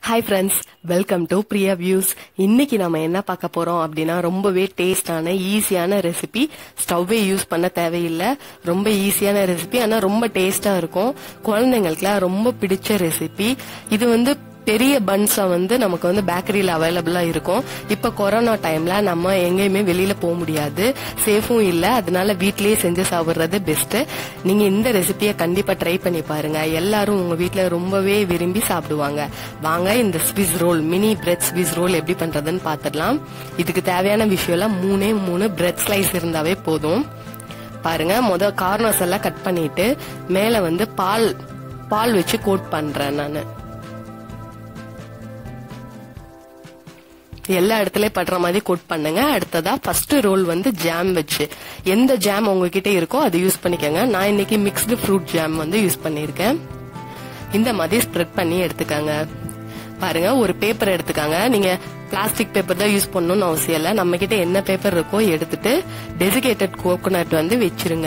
Hi friends welcome to Priya views இன்னைக்கு நம்ம என்ன பார்க்க போறோம் அப்படின்னா ரொம்பவே டேஸ்டான ஈஸியான ரெசிபி ஸ்டவ்வே யூஸ் பண்ண தேவையில்லை ரொம்ப ஈஸியான ரெசிபி ஆனா ரொம்ப டேஸ்டா இருக்கும் குழந்தைங்களுக்குலாம் ரொம்ப பிடிச்ச ரெசிபி இது வந்து பெரிய பன்ஸா வந்து நமக்கு வந்து பேக்கரியில அவைலபிளா இருக்கும் இப்ப கொரோனா டைம்ல நம்ம எங்கேயுமே வெளியில போக முடியாது சேஃபும் இல்ல அதனால வீட்லயே செஞ்சு சாப்பிடுறது பெஸ்ட் நீங்க இந்த ரெசிபியை கண்டிப்பா ட்ரை பண்ணி பாருங்க எல்லாரும் உங்க வீட்ல ரொம்பவே விரும்பி சாப்பிடுவாங்க வாங்க இந்த swiss roll mini bread swiss roll எப்படி பண்றதுன்னு பாத்துடலாம் இதுக்கு தேவையான விஷயம்லாம் மூணே மூணு பிரெட் ஸ்லைஸ் இருந்தாவே போதும் பாருங்க முத கார்னர்ஸ் எல்லாம் கட் பண்ணிட்டு மேல வந்து பால் பால் வச்சு கோட் பண்றேன் நானு எல்லா இடத்துலயும் படுற மாதிரி கோட் பண்ணுங்க அடுத்ததா ஃபர்ஸ்ட் ரோல் வந்து ஜாம் வச்சு எந்த ஜாம் உங்ககிட்ட இருக்கோ அதை யூஸ் பண்ணிக்கோங்க நான் இன்னைக்கு மிக்ஸ்டு ஃப்ரூட் ஜாம் வந்து யூஸ் பண்ணிருக்கேன் இந்த மாதிரி ஸ்ப்ரெட் பண்ணி எடுத்துக்கங்க பாருங்க ஒரு பேப்பர் எடுத்துக்காங்க நீங்க பிளாஸ்டிக் பேப்பர் தான் யூஸ் பண்ணணும்னு அவசியம் இல்லை நம்ம கிட்ட என்ன பேப்பர் இருக்கோ எடுத்துட்டு டெசிகேட்டட் கோகோனட் வந்து வச்சிருங்க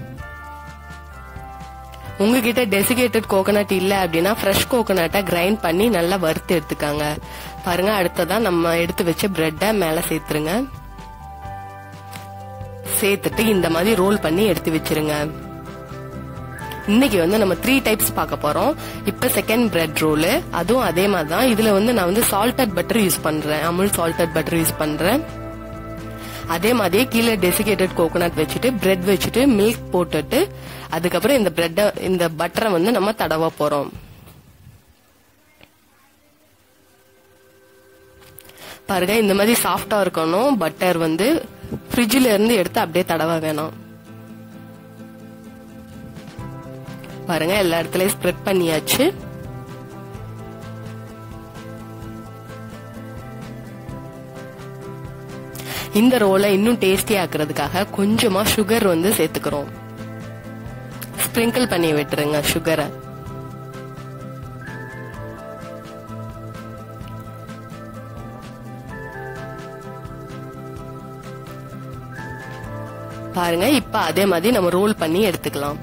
உங்ககிட்ட டெசிகேட்டட் கோகோனட் இல்ல அப்படின்னா ஃப்ரெஷ் கோகோனட்டை கிரைண்ட் பண்ணி நல்லா வறுத்து எடுத்துக்காங்க பாருங்க அடுத்ததா நம்ம எடுத்து வச்ச பிரெட்டை மேல சேர்த்துருங்க சேர்த்துட்டு இந்த மாதிரி ரோல் பண்ணி எடுத்து வச்சிருங்க இன்னைக்கு வந்து நம்ம த்ரீ டைப்ஸ் பார்க்க போறோம் இப்ப செகண்ட் பிரெட் ரோல் அதுவும் அதே மாதிரி தான் இதுல வந்து நான் வந்து சால்டட் பட்டர் யூஸ் பண்றேன் அமுல் சால்டட் பட்டர் யூஸ் பண்றேன் அதே மாதிரியே கீழே டெசிகேட்டட் கோகோனட் வச்சுட்டு பிரெட் வச்சுட்டு மில்க் போட்டுட்டு அதுக்கப்புறம் இந்த பிரெட்டை இந்த பட்டரை வந்து நம்ம தடவ போறோம் பாருங்க இந்த மாதிரி சாஃப்டா இருக்கணும் பட்டர் வந்து ஃப்ரிட்ஜில் இருந்து எடுத்து அப்படியே தடவ வேணாம் பாருங்க எல்லா இடத்துலயும் ஸ்ப்ரெட் பண்ணியாச்சு இந்த ரோலை இன்னும் டேஸ்டி ஆக்குறதுக்காக கொஞ்சமா சுகர் வந்து சேர்த்துக்கிறோம் ஸ்ப்ரிங்கிள் பண்ணி விட்டுருங்க சுகரை பாருங்க இப்ப அதே மாதிரி நம்ம ரோல் பண்ணி எடுத்துக்கலாம்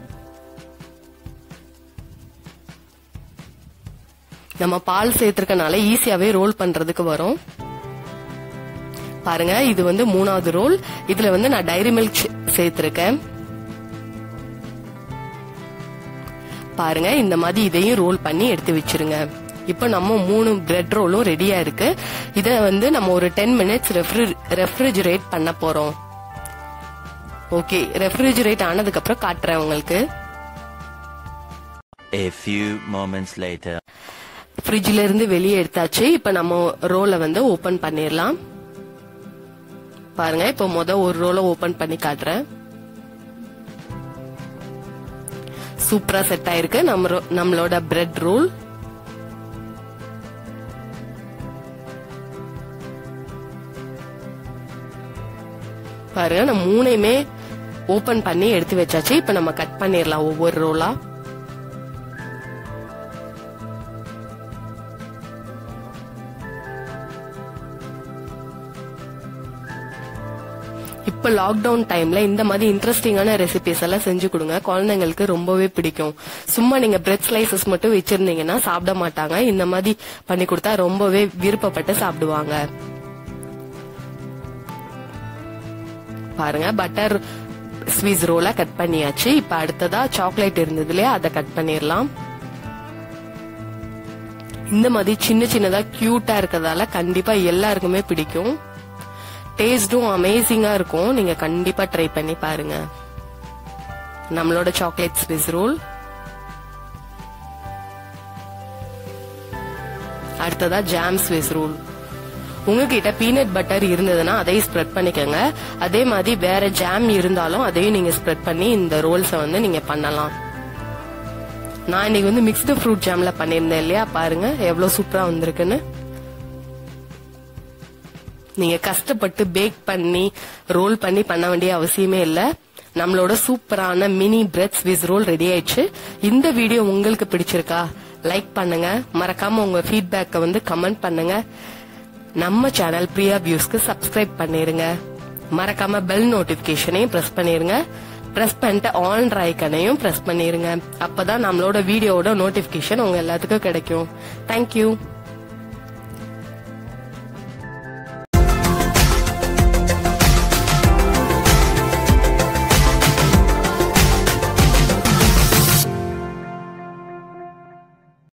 நம்ம பால் சேர்த்திருக்கனால ஈஸியாவே ரோல் பண்றதுக்கு வரும் பாருங்க இது வந்து மூணாவது ரோல் இதுல வந்து நான் டைரி மில்க் சேர்த்திருக்கேன் பாருங்க இந்த மாதிரி இதையும் ரோல் பண்ணி எடுத்து வச்சிருங்க இப்போ நம்ம மூணு பிரெட் ரோலும் ரெடியா இருக்கு இத வந்து நம்ம ஒரு டென் மினிட்ஸ் ரெஃப்ரிஜரேட் பண்ண போறோம் ஓகே ரெஃப்ரிஜரேட் ஆனதுக்கு அப்புறம் காட்டுறேன் உங்களுக்கு A few moments later. ஃப்ரிட்ஜ்ல இருந்து வெளியே எடுத்தாச்சு இப்ப நம்ம ரோலை வந்து ஓபன் பண்ணிடலாம் பாருங்க இப்போ முத ஒரு ரோலை ஓபன் பண்ணி காட்டுறேன் சூப்பரா செட் ஆயிருக்கு நம்ம ரோ- நம்மளோட பிரெட் ரோல் பாருங்க நம்ம மூணையுமே ஓபன் பண்ணி எடுத்து வச்சாச்சு இப்ப நம்ம கட் பண்ணிடலாம் ஒவ்வொரு ரோலா இப்ப லாக்டவுன் டைம்ல இந்த மாதிரி இன்ட்ரெஸ்டிங்கான ரெசிபிஸ் எல்லாம் செஞ்சு கொடுங்க குழந்தைங்களுக்கு ரொம்பவே பிடிக்கும் சும்மா நீங்க பிரெட் ஸ்லைசஸ் மட்டும் வச்சிருந்தீங்கன்னா சாப்பிட மாட்டாங்க இந்த மாதிரி பண்ணி கொடுத்தா ரொம்பவே விருப்பப்பட்டு சாப்பிடுவாங்க பாருங்க பட்டர் ஸ்வீஸ் ரோலா கட் பண்ணியாச்சு இப்ப அடுத்ததா சாக்லேட் இருந்தது இல்லையா அதை கட் பண்ணிடலாம் இந்த மாதிரி சின்ன சின்னதா கியூட்டா இருக்கறதால கண்டிப்பா எல்லாருக்குமே பிடிக்கும் டேஸ்டும் அமேசிங்கா இருக்கும் நீங்க கண்டிப்பா ட்ரை பண்ணி பாருங்க நம்மளோட சாக்லேட் ஸ்விஸ் ரோல் அடுத்ததா ஜாம் ஸ்விஸ் ரோல் உங்ககிட்ட பீனட் பட்டர் இருந்ததுன்னா அதையும் ஸ்ப்ரெட் பண்ணிக்கோங்க அதே மாதிரி வேற ஜாம் இருந்தாலும் அதையும் நீங்க ஸ்ப்ரெட் பண்ணி இந்த ரோல்ஸை வந்து நீங்க பண்ணலாம் நான் இன்னைக்கு வந்து மிக்ஸ்டு ஃப்ரூட் ஜாம்ல பண்ணியிருந்தேன் இல்லையா பாருங்க எவ்வளவு சூப்பரா வந்திருக்குன்னு நீங்க கஷ்டப்பட்டு பேக் பண்ணி ரோல் பண்ணி பண்ண வேண்டிய அவசியமே இல்ல நம்மளோட சூப்பரான mini bread swiss roll ready ஆயிடுச்சு இந்த வீடியோ உங்களுக்கு பிடிச்சிருக்கா லைக் பண்ணுங்க மறக்காம உங்க ஃபீட்பேக்க வந்து கமெண்ட் பண்ணுங்க நம்ம சேனல் பிரியா வியூஸ்க்கு சப்ஸ்கிரைப் பண்ணிருங்க மறக்காம பெல் நோட்டிபிகேஷனையும் பிரஸ் பண்ணிருங்க பிரஸ் பண்ணிட்டு ஆன் ஐக்கனையும் பிரஸ் பண்ணிருங்க அப்பதான் நம்மளோட வீடியோவோட நோட்டிபிகேஷன் உங்க எல்லாத்துக்கும் கிடைக்கும் தேங்க்யூ